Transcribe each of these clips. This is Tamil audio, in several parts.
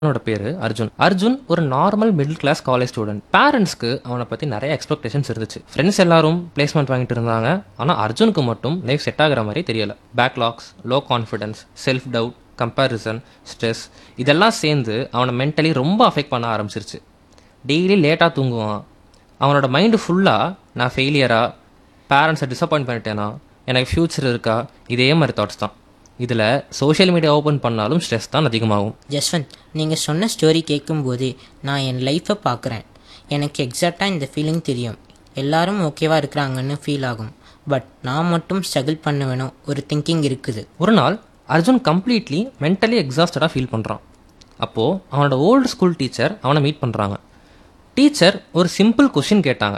அவனோட பேரு அர்ஜுன் அர்ஜுன் ஒரு normal middle class college student பேரண்ட்ஸ்க்கு அவனை பத்தி நிறைய எக்ஸ்பெக்டேஷன்ஸ் இருந்துச்சு ஃப்ரெண்ட்ஸ் எல்லாரும் பிளேஸ்மெண்ட் வாங்கிட்டு இருந்தாங்க ஆனா அர்ஜுனுக்கு மட்டும் லைஃப் செட் ஆகுற மாதிரி தெரியல backlogs low confidence self doubt comparison stress இதெல்லாம் சேர்ந்து அவனை மென்டலி ரொம்ப அஃபெக்ட் பண்ண ஆரம்பிச்சிருச்சு டெய்லி லேட்டாக தூங்குவான் அவனோட மைண்டு ஃபுல்லாக நான் ஃபெயிலியரா பேரண்ட்ஸை டிசப்பாயிண்ட் பண்ணிட்டேனா எனக்கு ஃப்யூச்சர் இருக்கா இதே மாதிரி தாட்ஸ் தான் இதில் சோஷியல் மீடியா ஓப்பன் பண்ணாலும் ஸ்ட்ரெஸ் தான் அதிகமாகும் ஜஸ்வந்த் நீங்கள் சொன்ன ஸ்டோரி கேட்கும்போது நான் என் லைஃப்பை பார்க்குறேன் எனக்கு எக்ஸாக்டாக இந்த ஃபீலிங் தெரியும் எல்லாரும் ஓகேவா இருக்கிறாங்கன்னு ஃபீல் ஆகும் பட் நான் மட்டும் ஸ்ட்ரகிள் பண்ணுவேனோ ஒரு திங்கிங் இருக்குது ஒரு நாள் அர்ஜுன் கம்ப்ளீட்லி மென்டலி எக்ஸாஸ்டடாக ஃபீல் பண்ணுறான் அப்போது அவனோட ஓல்டு ஸ்கூல் டீச்சர் அவனை மீட் பண்ணுறாங்க டீச்சர் ஒரு சிம்பிள் கொஷின் கேட்டாங்க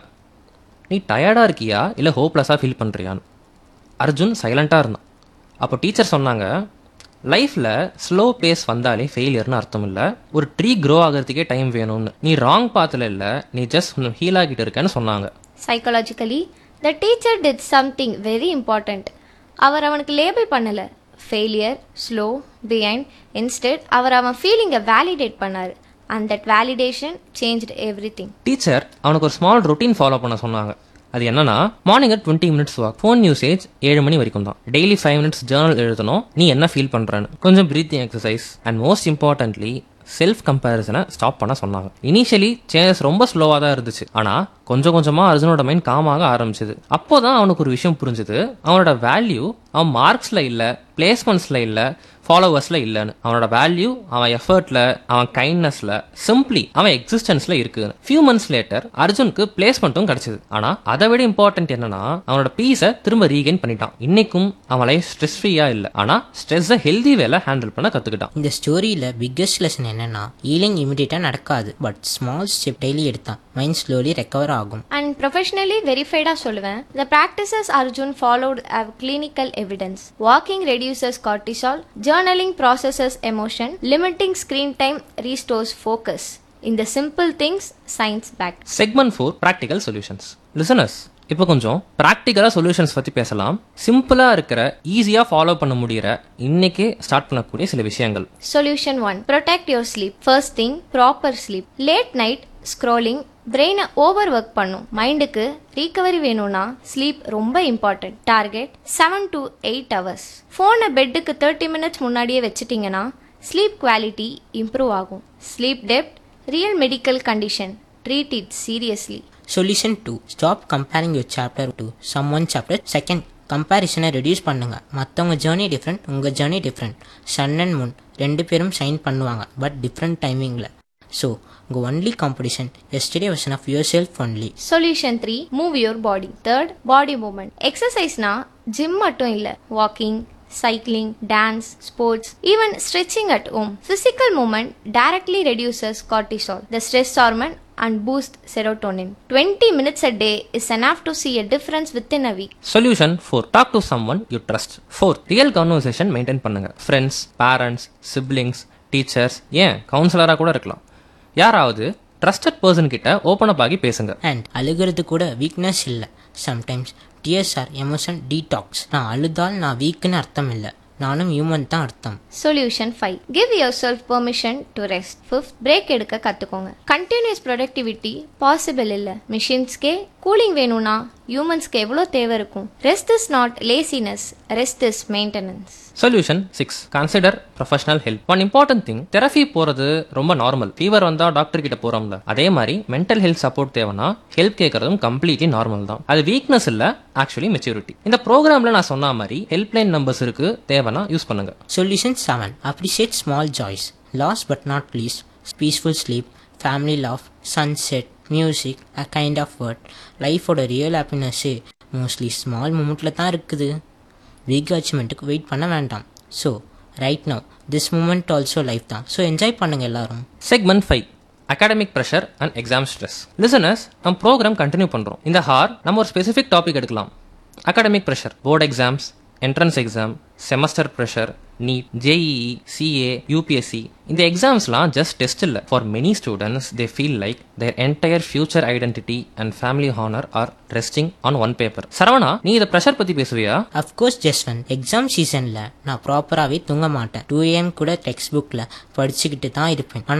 நீ டயர்டாக இருக்கியா இல்லை ஹோப்லெஸ்ஸாக ஃபீல் பண்ணுறியான்னு அர்ஜுன் சைலண்ட்டாக இருந்தான் அப்போ டீச்சர் சொன்னாங்க லைஃப்பில் ஸ்லோ பேஸ் வந்தாலே ஃபெயிலியர்னு அர்த்தம் இல்லை ஒரு ட்ரீ க்ரோ ஆகிறதுக்கே டைம் வேணும்னு நீ ராங் பாத்தில் இல்லை நீ ஜஸ்ட் ஹீல் ஆகிட்டு இருக்கேன்னு சொன்னாங்க psychologically the teacher did something very important அவர் அவனுக்கு லேபிள் பண்ணல ஃபெயிலியர் ஸ்லோ பிஹைண்ட் இன்ஸ்டெட் அவர் அவன் ஃபீலிங்கை வேலிடேட் பண்ணார் and that validation changed everything teacher அவனுக்கு ஒரு ஸ்மால் ரொட்டீன் ஃபாலோ பண்ண சொன்னாங்க அது என்னன்னா morning twenty minutes walk phone usage ஏழு மணி வரைக்கும் தான் டெய்லி ஃபைவ் மினிட்ஸ் ஜேர்னல் எழுதணும் நீ என்ன ஃபீல் பண்றேன்னு கொஞ்சம் breathing exercise and most importantly self கம்பேரிசனை ஸ்டாப் பண்ண சொன்னாங்க இனிஷியலி சேஞ்சஸ் ரொம்ப ஸ்லோவாக தான் இருந்துச்சு ஆனா கொஞ்சம் கொஞ்சமா அர்ஜுனோட மைண்ட் காமாக ஆரம்பிச்சது அப்போதான் அவனுக்கு ஒரு விஷயம் புரிஞ்சுது அவனோட வேல்யூ அவன் மார்க்ஸ்ல இல்ல பிளேஸ்மெண்ட்ஸ்ல இல்ல ஃபாலோவர்ஸ்ல இல்லைன்னு அவனோட வேல்யூ அவன் எஃபர்ட்ல அவன் கைண்ட்னஸ்ல சிம்பிளி அவன் எக்ஸிஸ்டன்ஸ்ல இருக்குன்னு ஃபியூ மந்த்ஸ் லேட்டர் அர்ஜுனுக்கு பிளேஸ்மெண்ட்டும் கிடைச்சது ஆனா அதை விட இம்பார்ட்டன்ட் என்னன்னா அவனோட பீஸை திரும்ப ரீகெயின் பண்ணிட்டான் இன்னைக்கும் அவன் லைஃப் ஸ்ட்ரெஸ் ஃப்ரீயா இல்ல ஆனா ஸ்ட்ரெஸ்ஸை ஹெல்தி வேலை ஹேண்டில் பண்ண கத்துக்கிட்டான் இந்த ஸ்டோரியில் பிக்கஸ்ட் லெசன் என்னன்னா ஹீலிங் இமிடியேட்டாக நடக்காது பட் ஸ்மால் ஸ்டெப் டெய்லி எடுத்தான் மைண்ட் ஸ்லோலி ரெக்கவர் ஆகும் அண்ட் ப்ரொஃபஷனலி வெரிஃபைடாக சொல்லுவேன் the practices Arjun followed have clinical evidence walking reduces cortisol journaling processes emotion limiting screen time restores focus இந்த simple things science back segment four practical solutions listeners இப்போ கொஞ்சம் ப்ராக்டிக்கலாக சொல்யூஷன்ஸ் பற்றி பேசலாம் சிம்பிளாக இருக்கிற ஈஸியாக ஃபாலோ பண்ண முடியிற இன்னைக்கே ஸ்டார்ட் பண்ணக்கூடிய சில விஷயங்கள் solution one protect your sleep first thing proper sleep late night scrolling பிரெயினை ஓவர் ஒர்க் பண்ணும் மைண்டுக்கு ரீகவரி வேணும்னா ஸ்லீப் ரொம்ப important target seven to eight hours ஃபோனை பெட்டுக்கு தேர்ட்டி மினிட்ஸ் முன்னாடியே வச்சிட்டிங்கன்னா ஸ்லீப் குவாலிட்டி இம்ப்ரூவ் ஆகும் sleep depth real medical condition treat it seriously solution two stop comparing your chapter to someone chapter second கம்பேரிசனை ரெடியூஸ் பண்ணுங்க மற்றவங்க ஜேர்னி டிஃப்ரெண்ட் உங்கள் journey different Sun and moon ரெண்டு பேரும் சைன் பண்ணுவாங்க பட் டிஃப்ரெண்ட் டைமிங்கில் ஸோ உங்கள் only competition yesterday version of yourself only solution three move your body third body movement எக்ஸசைஸ்னா ஜிம் மட்டும் இல்ல walking cycling dance sports even stretching at home physical movement directly reduces cortisol the stress hormone and boost serotonin. 20 minutes a day is enough to see a difference within a week. Solution four talk to someone you trust for real conversation maintain பண்ணுங்க ஃப்ரெண்ட்ஸ் பேரண்ட்ஸ் சிப்ளிங்ஸ் டீச்சர்ஸ் ஏன் கவுன்சிலராக கூட இருக்கலாம் யாராவது ட்ரஸ்டட் பர்சன் கிட்ட ஓப்பன் அப் ஆகி பேசுங்க அண்ட் அழுகிறது கூட வீக்னஸ் இல்லை sometimes tears are emotion detox நான் அழுதால் நான் வீக்குன்னு அர்த்தம் இல்லை நானும் ஹியூமன் தான் அர்த்தம் solution five give yourself permission to rest fifth break எடுக்க கற்றுக்கோங்க கண்டினியூஸ் ப்ரொடக்டிவிட்டி பாசிபிள் இல்லை மிஷின்ஸ்க்கே கூலிங் வேணும்னா ஹியூமன்ஸ்க்கு எவ்வளோ தேவை இருக்கும் rest is not laziness rest is maintenance solution six consider professional help one important thing therapy போறது ரொம்ப நார்மல் ஃபீவர் வந்தா டாக்டர் கிட்ட போறோம்ல அதே மாதிரி மென்டல் ஹெல்த் சப்போர்ட் தேவைன்னா ஹெல்ப் கேட்கறதும் கம்ப்ளீட்லி நார்மல் தான் அது வீக்னஸ் இல்ல ஆக்சுவலி மெச்சூரிட்டி இந்த ப்ரோக்ராம்ல நான் சொன்ன மாதிரி ஹெல்ப்லைன் நம்பர்ஸ் இருக்கு தேவைன்னா யூஸ் பண்ணுங்க solution seven appreciate small joys last but not least peaceful sleep family love sunset music a kind of word லைஃபோட ரியல் ஹாப்பினஸ்ஸு மோஸ்ட்லி ஸ்மால் மூமெண்ட்டில் தான் இருக்குது பிக் அச்சீவ்மெண்ட்டுக்கு வெயிட் பண்ண வேண்டாம் so right now this moment also life தான் ஸோ என்ஜாய் பண்ணுங்கள் எல்லாரும் segment five academic pressure and exam stress listeners நம்ம ப்ரோக்ராம் கண்டினியூ பண்ணுறோம் இந்த ஹார் நம்ம ஒரு ஸ்பெசிஃபிக் டாபிக் எடுக்கலாம் academic pressure board exams entrance exam semester pressure NEET JEE CA UPSC இந்த எக்ஸாம்ஸ்லாம் ஜஸ்ட் டெஸ்ட் இல்லை for many students they feel like their entire future identity and family honour are resting on one paper Saravana நீ இதை ப்ரெஷர் பற்றி பேசுவியா அஃப்கோர்ஸ் ஜஸ்வந்த் எக்ஸாம் சீசனில் நான் ப்ராப்பராகவே தூங்க மாட்டேன் டூ ஏஎம் கூட டெக்ஸ்ட் புக்கில் படிச்சுக்கிட்டு தான் இருப்பேன் ஆனால்